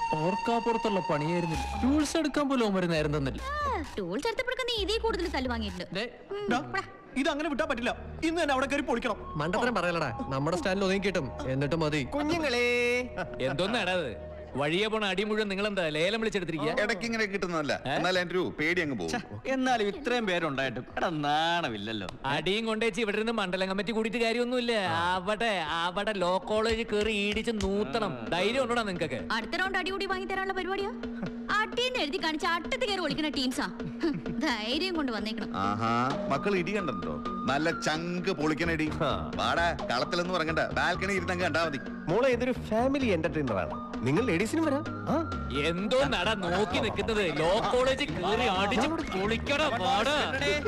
ഓർക്കാപ്പുറത്തുള്ള പണിയായിരുന്നില്ല tools എടുക്കാൻ പോലും അവര് നേരം തന്നില്ല ടൂൾസ് എടുത്തപ്പോഴൊക്കെ നീ ഇതേ കൂടുതൽ തല്ല് വാങ്ങിയിട്ടുണ്ട് ദേ, ഡാ, ഇത് അങ്ങനെ വിട്ടാ പറ്റില്ല ഇന്ന് തന്നെ അവിടെ കയറി പൊളിക്കണം മണ്ടത്തരം പറയലടാ നമ്മുടെ സ്റ്റാൻഡിൽ ഒതുങ്ങി കിട്ടും എന്നിട്ട് മതി കുഞ്ഞുങ്ങളെ എന്തോന്നാടാ അത് വഴിയെ പോണ അടി മുഴുവൻ നിങ്ങൾ എന്താ ലേലം വിളിച്ചെടുത്തിരിക്കുക ഇടയ്ക്ക് ഇങ്ങനെ കിട്ടുന്നതല്ല എന്നാൽ എന്റെ ഒരു പേടി അങ്ങ് പോകും എന്നാലും ഇത്രയും പേരുണ്ടായിട്ടും എടാ നാണമില്ലല്ലോ അടിയും കൊണ്ടേച്ച് ഇവിടെ നിന്ന് മണ്ഡലം കമ്മിറ്റി കൂടിയിട്ട് കാര്യമൊന്നുമില്ല അവിടെ അവിടെ ലോ കോളേജ് കയറി ഇടിച്ച് നൂത്തണം ധൈര്യം ഉണ്ടോടാ നിങ്ങക്കൊക്കെ അടുത്ത റൗണ്ട് അടികൂടി വാങ്ങി തരാനുള്ള പരിപാടിയാ അടിയെന്ന് എഴുതി കാണിച്ച അട്ടത്ത് കയറി ഒളിക്കുന്ന ടീംസാ ഹും, ധൈര്യം കൊണ്ട് വന്നേക്കണം ആഹാ മക്കൾ ഇടി കണ്ടോ നല്ല ചങ്ക് പൊളിക്കണ ഇടി വാടാ കളത്തിലൊന്നും ഇറങ്ങണ്ട ബാൽക്കണി ഇരുന്നങ്ങ് കണ്ടാ മതി മോളെ ഇതൊരു ഫാമിലി എന്റർടൈനർ ആണ് നിങ്ങൾ ലേഡീസിനും വരാം ആ എന്തോ നട നോക്കി നിൽക്കുന്നത് ലോ കോളേജ് കയറി അടിച്ച് പൊളിക്കടാ പാടാ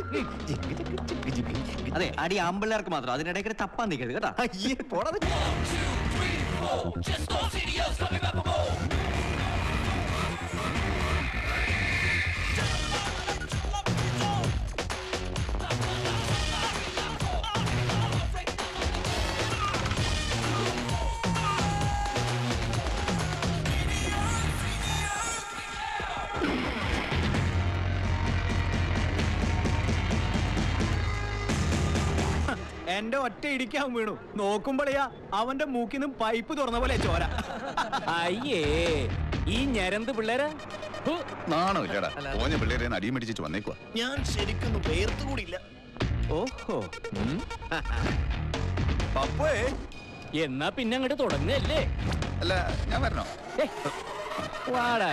അതെ അടി ആമ്പിള്ളേർക്ക് മാത്രം അതിനിടയ്ക്ക് തപ്പാൻ നിൽക്കരുത് കേട്ടാ അയ്യേ പോടാ നീ. എന്റെ ഒറ്റ ഇടിക്കാൻ വീണു നോക്കുമ്പോഴേയാ അവന്റെ മൂക്കിൽ നിന്നും പൈപ്പ് തുറന്ന പോലെ ചോര അയ്യേ ഈ ഞരന്ത് പിള്ളേരാ ഹു, നാണോ ഇല്ലടാ ഓഞ്ഞ പിള്ളേരെ അടിയും മേടിച്ചിട്ട് വന്നേക്കുവാ ഞാൻ ശരിക്കൊന്നും വേർത്തുകൂടിയില്ല ഓഹോ പപ്പേ എന്നാ പിന്നെ അങ്ങോട്ട് തുടങ്ങല്ലേ അല്ല ഞാൻ വരണോ വാടാ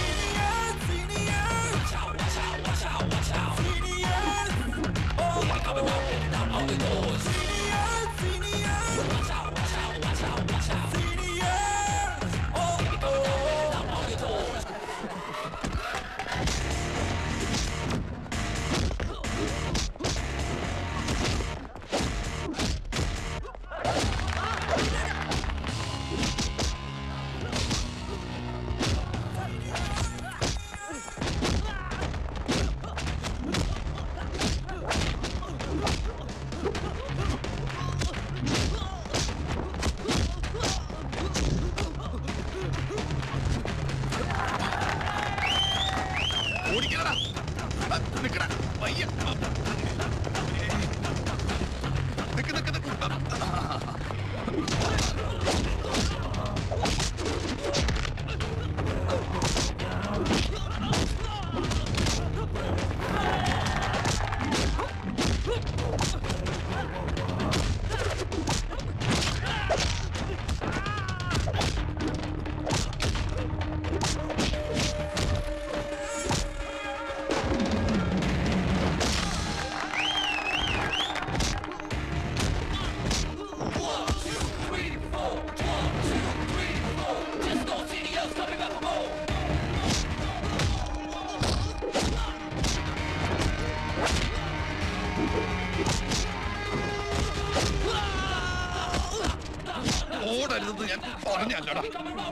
ഓടിക്കണടാ ആ, നിക്കടാ വയ്യ നിക്ക് നിക്ക് നിക്ക് ഓടരുത് ഞാൻ പറഞ്ഞല്ലടാ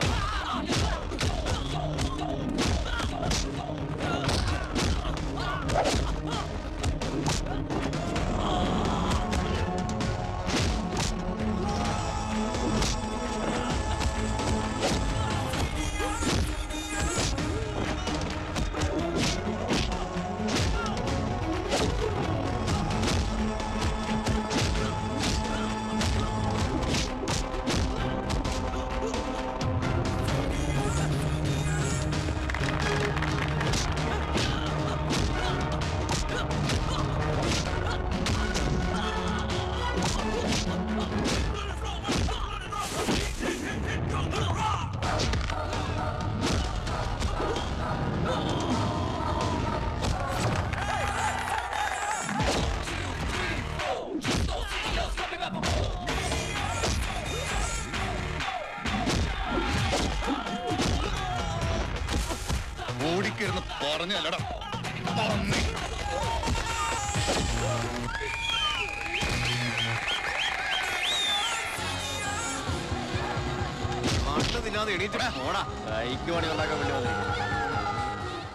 ഓടിക്കരുന്ന് പറഞ്ഞല്ലടാ പന്നി. മണ്ടതില്ലാതെ എണീറ്റ് പോടാ കൈക്ക് പണി ഉണ്ടാക്കാൻ വേണ്ടി വന്നേ